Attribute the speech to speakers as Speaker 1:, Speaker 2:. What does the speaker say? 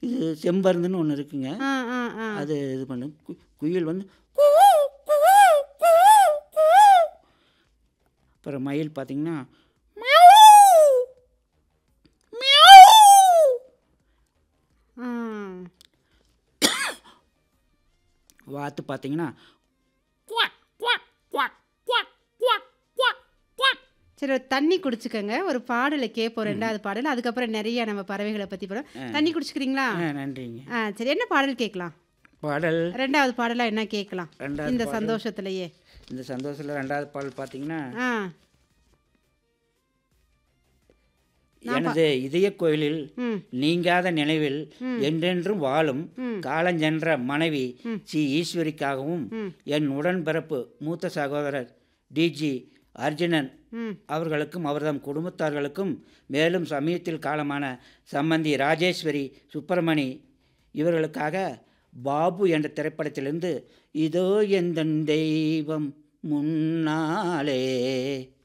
Speaker 1: இது செம்பருந்துன்னு ஒன்று இருக்குங்க
Speaker 2: ஆ ஆ ஆ
Speaker 1: அது இது பண்ணு கு- குயில் வந்து அப்புறம் மயில் பார்த்தீங்கன்னா
Speaker 2: ஆ.
Speaker 1: வாத்து பார்த்தீங்கன்னா
Speaker 2: சரி ஒரு தண்ணி குடிச்சுக்கோங்க ஒரு பாடலை கேட்போம் ரெண்டாவது பாடல் அதுக்கப்புறம் நிறைய நம்ம பறவைகளை பற்றி போகிறோம் தண்ணி குடிச்சுக்கிறீங்களா
Speaker 1: ஆ, நன்றிங்க
Speaker 2: ஆ சரி என்ன பாடல் கேட்கலாம்
Speaker 1: பாடல்
Speaker 2: ரெண்டாவது பாடலாக என்ன கேட்கலாம்
Speaker 1: ரெண்டாவது
Speaker 2: இந்த
Speaker 1: பாடல்.
Speaker 2: சந்தோஷத்துலயே
Speaker 1: இந்த சந்தோஷத்தில் ரெண்டாவது பாடல் பார்த்தீங்கன்னா
Speaker 2: ஆ
Speaker 1: எனது இதய கோயிலில்
Speaker 2: ம்
Speaker 1: நீங்காத நினைவில் என்றென்றும் வாழும் காலஞ்சென்ற மனைவி சி ஈஸ்வரிக்காகவும் என் உடன்பிறப்பு மூத்த சகோதரர் டிஜி அர்ஜுனன்
Speaker 2: ம்
Speaker 1: அவர்களுக்கும் அவர்தம் குடும்பத்தார்களுக்கும் மேலும் சமயத்தில் காலமான சம்பந்தி ராஜேஸ்வரி சுப்பிரமணி இவர்களுக்காக பாபு என்ற திரைப்படத்திலிருந்து இதோ எந்த தெய்வம் முன்னாலே